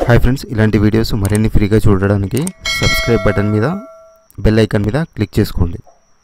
hi friends ఇలాంటి videos మరిన్ని ఫ్రీగా చూడడానికి సబ్స్క్రైబ్ బటన్ మీద బెల్ ఐకాన్ మీద క్లిక్ చేసుకోండి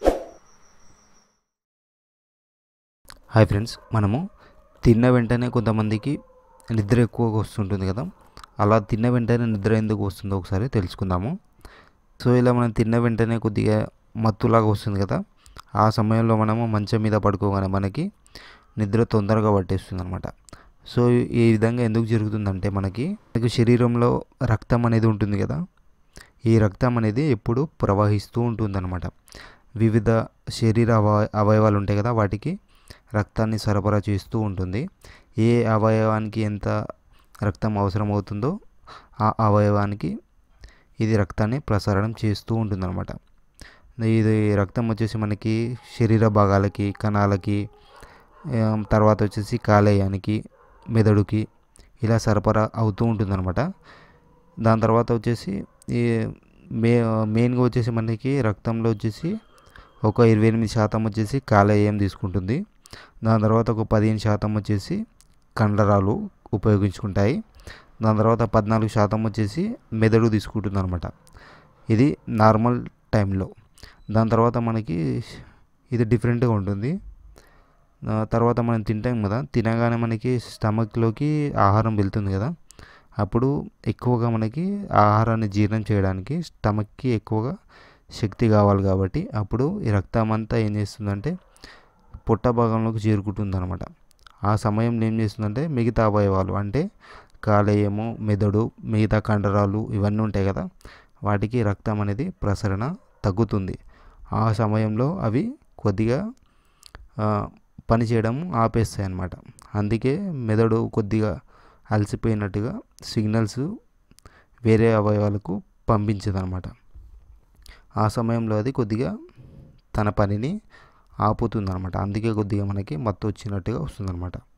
హాయ్ ఫ్రెండ్స్ మనము తిన్న వెంటనే కొంతమందికి నిద్ర ఎక్కువగా వస్తుంటుంది కదా అలా తిన్న వెంటనే నిద్ర ఎందుకు వస్తుందో ఒకసారి తెలుసుకుందాము సో ఇలా మనం తిన్న వెంటనే కొద్దిగా మత్తులాగా వస్తుంది కదా ఆ సమయంలో మనము మంచం మీద పడుకోగానే మనకి నిద్ర తొందరగా పట్టేస్తుంది అనమాట సో ఈ విధంగా ఎందుకు జరుగుతుందంటే మనకి మనకి శరీరంలో రక్తం అనేది ఉంటుంది కదా ఈ రక్తం అనేది ఎప్పుడు ప్రవహిస్తూ ఉంటుందన్నమాట వివిధ శరీర అవ అవయవాలు ఉంటాయి కదా వాటికి రక్తాన్ని సరఫరా చేస్తూ ఉంటుంది ఏ అవయవానికి ఎంత రక్తం అవసరం అవుతుందో ఆ అవయవానికి ఇది రక్తాన్ని ప్రసారం చేస్తూ ఉంటుందన్నమాట ఇది రక్తం వచ్చేసి మనకి శరీర భాగాలకి కణాలకి ఆ, తర్వాత వచ్చేసి కాలేయానికి మెదడుకి ఇలా సరఫరా అవుతూ ఉంటుందన్నమాట దాని తర్వాత వచ్చేసి ఈ మే మెయిన్గా వచ్చేసి మనకి రక్తంలో వచ్చేసి ఒక ఇరవై ఎనిమిది శాతం వచ్చేసి కాలేయం తీసుకుంటుంది దాని తర్వాత ఒక పదిహేను శాతం వచ్చేసి కండరాలు ఉపయోగించుకుంటాయి దాని తర్వాత పద్నాలుగు శాతం వచ్చేసి మెదడు తీసుకుంటుంది అనమాట ఇది నార్మల్ టైంలో దాని తర్వాత మనకి ఇది డిఫరెంట్గా ఉంటుంది ఆ తర్వాత మనం తింటాం కదా తినగానే మనకి స్టమక్లోకి ఆహారం వెళ్తుంది కదా అప్పుడు ఎక్కువగా మనకి ఆహారాన్ని జీర్ణం చేయడానికి స్టమక్కి ఎక్కువగా శక్తి కావాలి కాబట్టి అప్పుడు ఈ రక్తం అంతా ఏం చేస్తుందంటే పొట్ట భాగంలోకి చేరుకుంటుంది అనమాట ఆ సమయంలో ఏం చేస్తుందంటే మిగతా అవయవాలు అంటే కాలేయము మెదడు మిగతా కండరాలు ఇవన్నీ ఉంటాయి కదా వాటికి రక్తం అనేది ప్రసరణ తగ్గుతుంది ఆ సమయంలో అవి కొద్దిగా ఆ, పని చేయడం ఆపేస్తాయి అన్నమాట అందుకే మెదడు కొద్దిగా అలసిపోయినట్టుగా సిగ్నల్స్ వేరే అవయవాలకు పంపించదన్నమాట ఆ సమయంలో అది కొద్దిగా తన పనిని ఆపుతుందన్నమాట అందుకే కొద్దిగా మనకి మత్తు వచ్చినట్టుగా వస్తుందన్నమాట